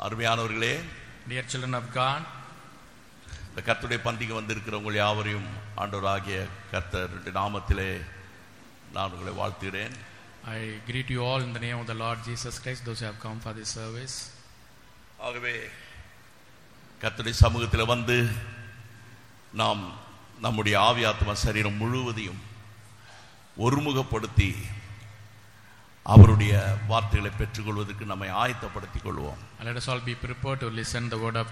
அருமையானவர்களே Dear children of God, இந்த கர்த்தருடைய பந்திக்கு வந்திருக்கிறவங்க யாவரையும் ஆண்டவராகிய கர்த்தர் நாமத்திலே நான் உங்களை வாழ்த்துகிறேன் I greet you all in the name of the Lord Jesus Christ, those who have come for this service. ஆகவே கர்த்தருடைய சமூகத்தில் வந்து நாம் நம்முடைய ஆவி ஆத்மா சரீரம் முழுவதையும் ஒருமுகப்படுத்தி அவருடைய வார்த்தைகளை பெற்றுக்கொள்வதற்கு நம்மை ஆயத்தப்படுத்திக் கொள்வோம் And let us all be prepared to listen the word of